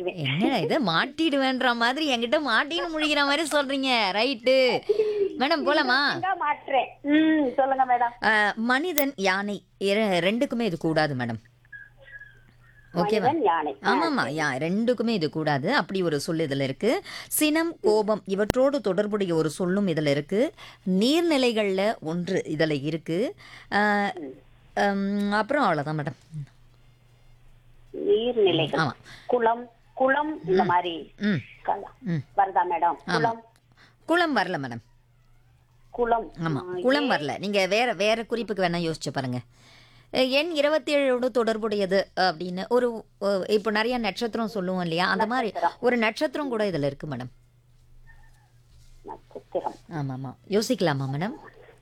மாட்டிடுவேன் என்ன இது மாட்டிடுவேன்ற மாதிரி என்கிட்ட மாட்டின்னு முழிக்கிற மாதிரி சொல்றீங்க ரைட்டு மேடம் போலாமா எங்க மாட்டுறேன் ம் சொல்லுங்க மேடம் அஹ், மனிதன் யானை இர- ரெண்டுக்குமே இது கூடாது மேடம் ஓகேவா மனிதன் யானை ஆமாம்மா யா ரெண்டுக்குமே இது கூடாது அப்படி ஒரு சொல் இதில் இருக்கு சினம் கோபம் இவற்றோடு தொடர்புடைய ஒரு சொல்லும் இதில் இருக்கு நீர்நிலைகளில் ஒன்று இதில் இருக்கு அஹ், ஹம், அப்புறம் அவ்வளோதான் மேடம் நீர்நிலைகள் ஆமாம் குளம் குளம் இந்த மாதிரி ம் க- ம். வருதா மேடம் குளம் குளம் வரல மேடம் குளம் ஆமாம் குளம் வரல நீங்கள் வேற வேற குறிப்புக்கு வேணால் யோசிச்சு பாருங்க அஹ் எண் இருபத்தி ஏழோடு தொடர்புடையது அப்படின்னு ஒரு அஹ், இப்போ நிறைய நட்சத்திரம் சொல்லுவோம் இல்லையா அந்த மாதிரி ஒரு நட்சத்திரம் கூட இதில் இருக்கு மேடம் நட்சத்திரம் ஆமாம் ஆமாம் யோசிக்கலாமா மேடம்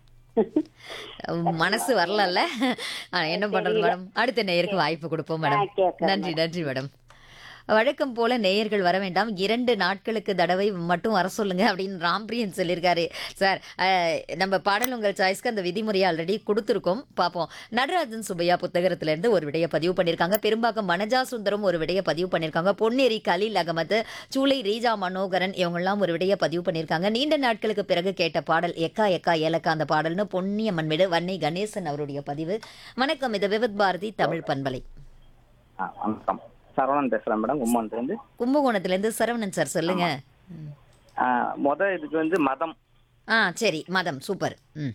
மனசு வரலல்ல ஆ, என்ன பண்றது மேடம் அடுத்த நேயருக்கு வாய்ப்பு கொடுப்போம் மேடம் ஆ, கேட்கறேன் நன்றி நன்றி மேடம் வழக்கம் போல நேயர்கள் வர வேண்டாம் இரண்டு நாட்களுக்கு தடவை மட்டும் வர சொல்லுங்க அப்படின்னு ராம்பிரியன் சொல்லியிருக்காரு சார் அஹ், நம்ம பாடல் உங்கள் சாய்ஸ்க்கு அந்த விதிமுறையை ஆல்ரெடி கொடுத்துருக்கோம் பார்ப்போம் நடராஜன் சுப்பையா புத்தகத்திலிருந்து ஒரு விடைய பதிவு பண்ணியிருக்காங்க பெரும்பாக்கம் வனஜா சுந்தரம் ஒரு விடைய பதிவு பண்ணியிருக்காங்க பொன்னேரி கலீல் அகமது சூளை ரீஜா மனோகரன் இவங்கெல்லாம் ஒரு விடைய பதிவு பண்ணியிருக்காங்க நீண்ட நாட்களுக்கு பிறகு கேட்ட பாடல் எக்கா எக்கா ஏலக்கா அந்த பாடல்னு பொன்னியம்மன் வீடு வன்னை கணேசன் அவருடைய பதிவு வணக்கம் இது விவித் பாரதி தமிழ் பண்பலை ஆ, வணக்கம் சரவணன் பேசுறேன் மேடம் கும்மான்லேருந்து கும்பகோணத்துலேருந்து சரவணன் சார் சொல்லுங்க ம். முத இதுக்கு வந்து மதம் ஆ சரி மதம் சூப்பர் ம்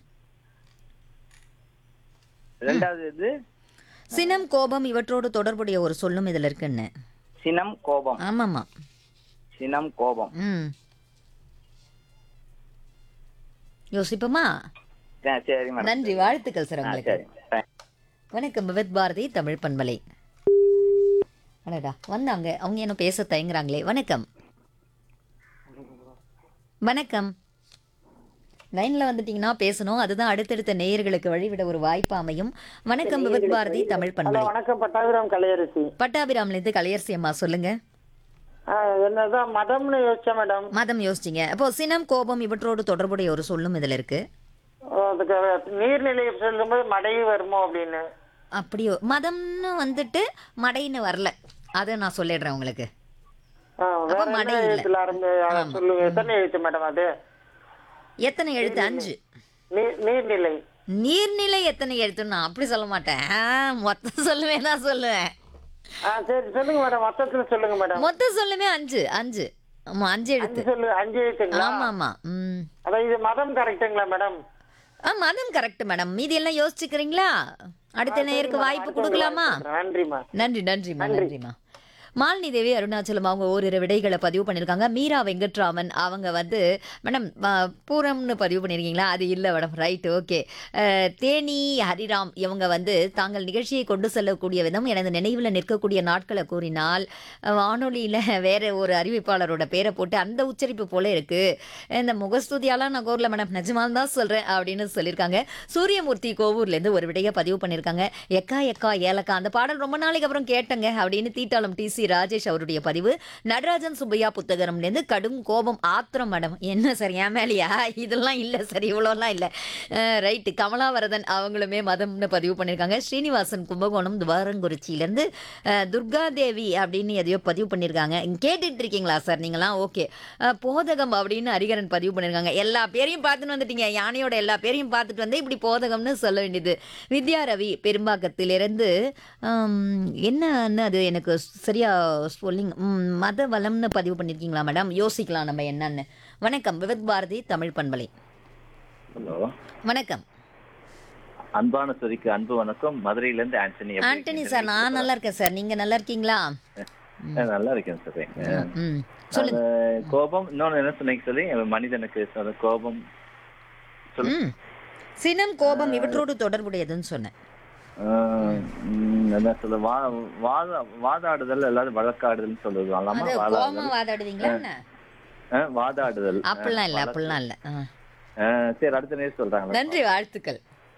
ரெண்டாவது இது சினம் கோபம் இவற்றோடு தொடர்புடைய ஒரு சொல்லும் இதில் இருக்குன்னு சினம் கோபம் ஆமாம்மா சினம் கோபம் ம் யோசிப்போமா ஆ, சரி மேடம் நன்றி வாழ்த்துக்கள் சார் ஆ, உங்களுக்கு சரி Thank- வணக்கம் விவித் பாரதி தமிழ் பண்பலை அடடா வந்தாங்க அவங்க என்ன பேச தயங்குறாங்களே வணக்கம் வணக்கம் லைன்ல வந்துட்டீங்கன்னா பேசணும் அதுதான் அடுத்தடுத்த நேயர்களுக்கு வழிவிட ஒரு வாய்ப்பு அமையும் வணக்கம் விவித் பாரதி தமிழ் பண்பலை வணக்கம் பட்டாபிராம் கலையரசி பட்டாபிராம்லேருந்து கலையரசி அம்மா சொல்லுங்க ஆ, என்னதான் மதம்னு யோசிச்சேன் மேடம் மதம் யோசிச்சிங்க அப்போ சினம் கோபம் இவற்றோடு தொடர்புடைய ஒரு சொல்லும் இதில் இருக்கு அதுக்கு நீர்நிலை சொல்லும்போது மடை வருமோ அப்படின்னு அப்படியோ மதம்னு வந்துட்டு மடைன்னு வரல அதை நான் சொல்லிடுறேன் உங்களுக்கு ஆ, அப்ப வேற மடை என்ன இல்ல. எழுத்துல ஆரம்பி அதை சொல்லுங்க எத்தனை எழுத்து மேடம் அது எத்தனை எழுத்து அஞ்சு நீர் நீர்நிலை நீர்நிலை எத்தனை எழுத்துன்னு நான் அப்படி சொல்ல மாட்டேன் ஆ, மொத்தம் சொல்லுவேன் தான் சொல்லுவேன் ஆ சரி சொல்லுங்க மேடம் மொத்தத்துல சொல்லுங்க மேடம் மொத்தம் சொல்லுமே அஞ்சு அஞ்சு ஆமா அஞ்சு எழுத்து அஞ்சு சொல்லு அஞ்சு எழுத்துங்களா ஆமா ஆமா ம் அதான் இது மதம் கரெக்டுங்களா மேடம் ஆ மதம் கரெக்ட் மேடம் மீதி எல்லாம் யோசிச்சுக்கிறீங்களா அடுத்த நேயருக்கு வாய்ப்பு கொடுக்கலாமா நன்றிம்மா நன்றி நன்றிம்மா நன்றிம்மா மாலினி தேவி அருணாச்சலம் அவங்க ஓரிரு விடைகளை பதிவு பண்ணியிருக்காங்க மீரா வெங்கட்ராமன் அவங்க வந்து மேடம் ஆ, பூரம்னு பதிவு பண்ணியிருக்கீங்களா அது இல்லை madam right okay Theni Hariram இவங்க வந்து தாங்கள் நிகழ்ச்சியை கொண்டு செல்லக்கூடிய விதம் எனது நினைவில் நிற்கக்கூடிய நாட்களை கூறினால் வானொலியில் வேற ஒரு அறிவிப்பாளரோட பேரை போட்டு அந்த உச்சரிப்பு போல இருக்கு இந்த முகஸ்துதியாலாம் நான் கோரில் மேடம் நிஜமால் தான் சொல்கிறேன் அப்படின்னு சொல்லியிருக்காங்க சூரியமூர்த்தி கோவூர்லேருந்து ஒரு விடையை பதிவு பண்ணியிருக்காங்க எக்கா எக்கா ஏலக்கா அந்த பாடல் ரொம்ப நாளைக்கு அப்புறம் கேட்டங்க அப்படின்னு தீட்டாளம் டி சி ராஜேஷ் அவருடைய பதிவு நடராஜன் சுப்பையா புத்தகம்லேருந்து கடும் கோபம் ஆத்திரம் மேடம் என்ன சார் ஏன் மேலையா இதெல்லாம் இல்லை சார் இவ்வளோலாம் இல்லை ரைட்டு கமலாவரதன் அவங்களுமே மதம்னு பதிவு பண்ணியிருக்காங்க ஸ்ரீனிவாசன் கும்பகோணம் துவாரங்குறிச்சியிலேருந்து துர்காதேவி அப்படின்னு எதையோ பதிவு பண்ணியிருக்காங்க இங்க கேட்டுட்டு இருக்கீங்களா சார் நீங்களாம் ஓகே போதகம் அப்படின்னு ஹரிகரன் பதிவு பண்ணியிருக்காங்க எல்லா பேரையும் பார்த்துட்டு வந்துட்டீங்க யானையோட எல்லா பேரையும் பார்த்துட்டு வந்து இப்படி போதகம்னு சொல்ல வேண்டியது வித்யா ரவி பெரும்பாக்கத்திலிருந்து ஆம், என்னன்னு அது எனக்கு சரியா சொல்லிங்க ம், மத வளம்னு பதிவு பண்ணியிருக்கீங்களா மேடம் யோசிக்கலாம் நம்ம என்னன்னு வணக்கம் விவித் பாரதி தமிழ் பண்பலை ஹலோ வணக்கம் அன்பான சொரிக்கு அன்பு வணக்கம் மதுரையில இருந்து ஆண்டனி எப்படி ஆண்டனி இருக்கீங்க? சார் நான் நல்லா இருக்கேன் சார் நீங்க நல்லா இருக்கீங்களா ஆ, நல்லா இருக்கேன் சார் ம் சொல்லுங்க கோபம் இன்னொன்னு என்ன சொன்னீங்க சொல்லி மனிதனுக்கு சொல்ல கோபம் சொல்லு. ம் சினம் கோபம் இவற்றோடு தொடர்புடையதுன்னு சொன்னேன் ஆஹ் உம் என்ன சொல்ல வா வாத வாதாடுதல் எல்லாரும் வழக்காடுதல்னு சொல்லுவாங்க அது வாதாடுதல் கோபமா வாதாடுவீங்களா என்ன ஆஹ் வாதாடுதல் அப்படிலாம் இல்லை அப்படிலாம் இல்லை ஆ. ஆஹ் சரி அடுத்த நேரம் சொல்றாங்க நன்றி வாழ்த்துக்கள்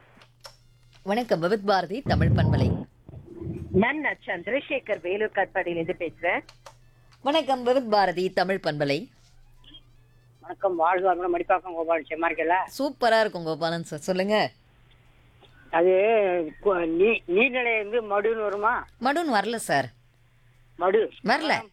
வணக்கம் விவித் பாரதி தமிழ் பண்பலை நான் சந்திரசேகர் வேலூர் காட்பாடியிலிருந்து பேசுறேன் வணக்கம் விவித் பாரதி தமிழ் பண்பலை வணக்கம் வாழ்க வளமுடன் மடிப்பாக்கம் கோபால் செம்மா இருக்கல சூப்பரா இருக்கும் கோபாலன் சார் சொல்லுங்க அது கு- நீ- நீர்நிலை வந்து மடுன்னு வருமா மடுன்னு வரல சார் மடு வரல